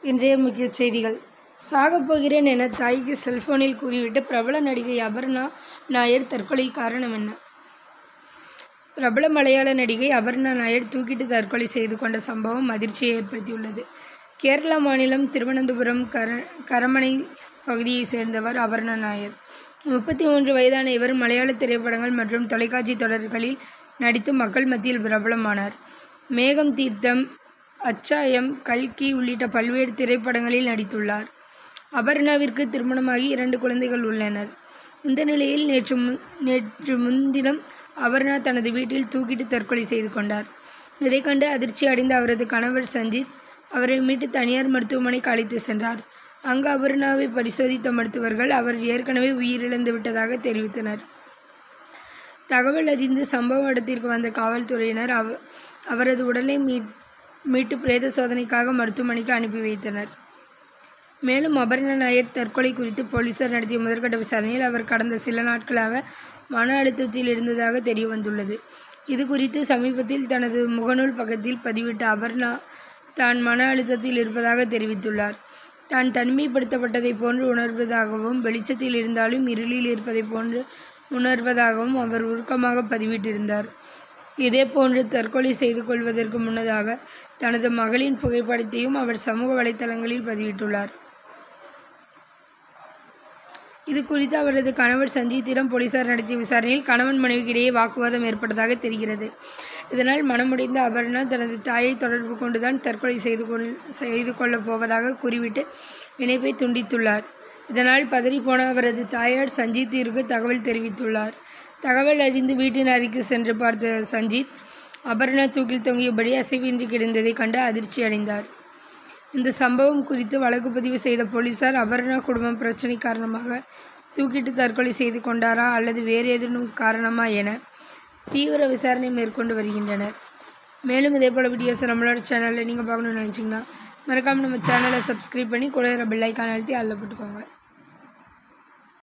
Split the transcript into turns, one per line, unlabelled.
இன்றைய முக்கிய செய்திகள் சாகப் போகிறேன் என தாய்க்கு செல்போனில் கூறிவிட்டு பிரபல நடிகை அபர்ணா நாயர் தற்கொலை காரணம் என்ன பிரபல மலையாள நடிகை அபர்ணா நாயர் தூக்கிட்டு தற்கொலை செய்து கொண்ட சம்பவம் அதிர்ச்சியை ஏற்படுத்தியுள்ளது கேரளா மாநிலம் திருவனந்தபுரம் கர கரமனை பகுதியைச் சேர்ந்தவர் அபர்ணா நாயர் முப்பத்தி மூன்று வயதான இவர் மலையாள திரைப்படங்கள் மற்றும் தொலைக்காட்சி தொடர்களில் நடித்து மக்கள் மத்தியில் பிரபலமானார் மேகம் தீர்த்தம் அச்சாயம் கல்கி உள்ளிட்ட பல்வேறு திரைப்படங்களில் நடித்துள்ளார் அபர்ணாவிற்கு திருமணமாகி இரண்டு குழந்தைகள் உள்ளனர் இந்த நிலையில் நேற்று மு நேற்று முன்தினம் அபர்ணா தனது வீட்டில் தூக்கிட்டு தற்கொலை செய்து கொண்டார் இதைக் கண்டு அதிர்ச்சி அடைந்த அவரது கணவர் சஞ்சித் அவரை மீட்டு தனியார் மருத்துவமனைக்கு அழைத்து சென்றார் அங்கு அபர்ணாவை பரிசோதித்த மருத்துவர்கள் அவர் ஏற்கனவே உயிரிழந்து விட்டதாக தெரிவித்தனர் தகவல் அறிந்து சம்பவ இடத்திற்கு வந்த காவல்துறையினர் அவ அவரது உடலை மீ மீட்டு பிரேத சோதனைக்காக மருத்துவமனைக்கு அனுப்பி வைத்தனர் மேலும் அபர்ணா நாயர் தற்கொலை குறித்து போலீசார் நடத்திய முதற்கட்ட விசாரணையில் அவர் கடந்த சில நாட்களாக மன அழுத்தத்தில் இருந்ததாக தெரிய வந்துள்ளது இது குறித்து சமீபத்தில் தனது முகநூல் பக்கத்தில் பதிவிட்ட அபர்ணா தான் மன அழுத்தத்தில் இருப்பதாக தெரிவித்துள்ளார் தான் தனிமைப்படுத்தப்பட்டதை போன்று உணர்வதாகவும் வெளிச்சத்தில் இருந்தாலும் இருளில் இருப்பதை போன்று உணர்வதாகவும் அவர் உருக்கமாக பதிவிட்டிருந்தார் இதேபோன்று தற்கொலை செய்து கொள்வதற்கு முன்னதாக தனது மகளின் புகைப்படத்தையும் அவர் சமூக வலைத்தளங்களில் பதிவிட்டுள்ளார் இது குறித்து அவரது கணவர் சஞ்சீத்திடம் போலீசார் நடத்திய விசாரணையில் கணவன் மனைவிக்கிடையே வாக்குவாதம் ஏற்பட்டதாக தெரிகிறது இதனால் மனமுடைந்த அபர்ணா தனது தாயை தொடர்பு கொண்டுதான் தற்கொலை செய்து கொள் செய்து கொள்ளப் போவதாக கூறிவிட்டு இணைப்பை துண்டித்துள்ளார் இதனால் பதறிப்போன அவரது தாயார் சஞ்சீத்திற்கு தகவல் தெரிவித்துள்ளார் தகவல் அறிந்து வீட்டின் அறைக்கு சென்று பார்த்த சஞ்சீத் அபர்ணா தூக்கில் தொங்கியபடி அசைவின்றி கிடந்ததை கண்டு அதிர்ச்சி அடைந்தார் இந்த சம்பவம் குறித்து வழக்கு பதிவு செய்த போலீசார் அபர்ணா குடும்பம் பிரச்சனை காரணமாக தூக்கிட்டு தற்கொலை செய்து கொண்டாரா அல்லது வேறு ஏதேனும் காரணமா என தீவிர விசாரணை மேற்கொண்டு வருகின்றனர் மேலும் இதே போல் வீடியோஸ் நம்மளோட சேனலில் நீங்கள் பார்க்கணும்னு நினச்சிங்கன்னா மறக்காமல் நம்ம சேனலை சப்ஸ்கிரைப் பண்ணி கூட பெல் ஐக்கான் அழுத்தி அதில் போட்டுக்கோங்க